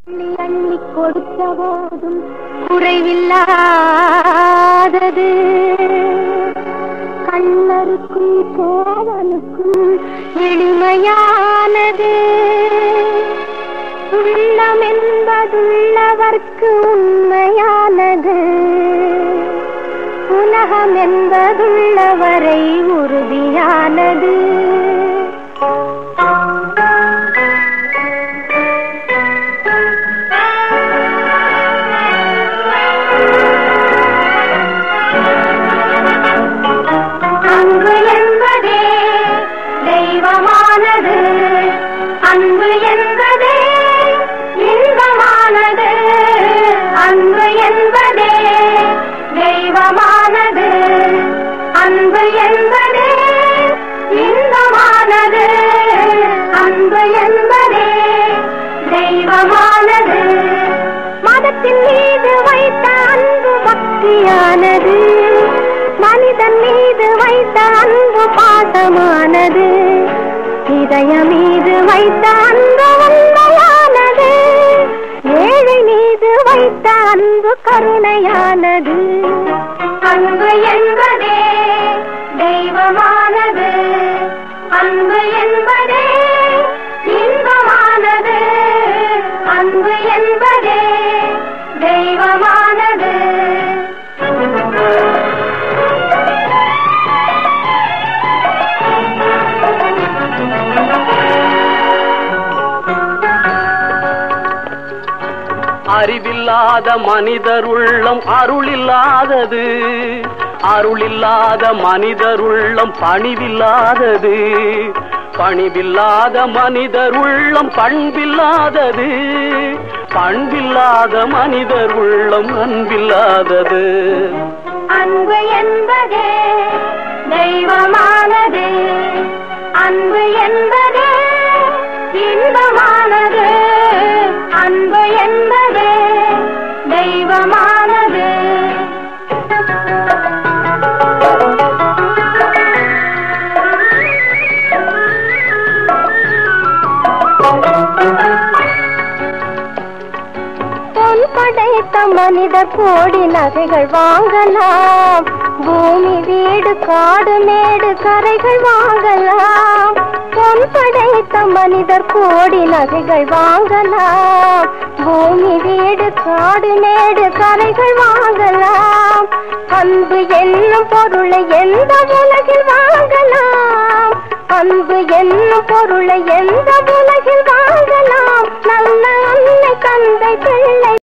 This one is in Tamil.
அள்ளி அள்ளி கொடுத்த போதும் குறைவில்லாதது கண்ணருக்கும் கோவனுக்கும் எளிமையானது உள்ளம் என்பதுள்ளவர்க்கு உண்மையானது உலகம் என்பதுள்ளவரை உறுதியானது அன்பு என்பதே தெய்வமானது அன்பு என்பதே இன்பமானது அன்பு என்பதே தெய்வமானது அன்பு என்பதே இன்பமானது அன்பு என்பதே தெய்வமானது மதத்தின் மீது வைத்த அன்பு பக்தியானது மனிதன் மீது வைத்த அன்பு பாசமானது இதயம் மீது வைத்த அன்பு உண்மையானது ஏழை மீது வைத்த அன்பு கருணையானது அன்பு என்பதே தெய்வமானது அன்பு என்பதே இன்பமானது அன்பு என்பதே தெய்வமானது அறிவில்லாத மனிதர் உள்ளம் அருளில்லாதது அருளில்லாத மனிதர் உள்ளம் பணிவில்லாதது பணிவில்லாத மனிதர் உள்ளம் பண்பில்லாதது பண்பில்லாத மனிதர் உள்ளம் அன்பில்லாதது அன்பு என்பதே தெய்வமானது அன்பு என்பதே இன்பமானது அன்பு என்பதே தெய்வமானது பொன் படைத்த மனிதர் கோடி நகைகள் வாங்கலாம் பூமி வீடு காடு மேடு கரைகள் வாங்கலாம் பொன் படைத்த மனிதர் கோடி நகைகள் வாங்கலாம் பூமி வீடு காடு மேடு கரைகள் வாங்கலாம் அன்பு என்னும் பொருளை எந்த உலகில் வாங்கலாம் அன்பு என்னும் பொருளை எந்த உலகில் வாங்கலாம் நல்ல அன்னை தந்தை பிள்ளை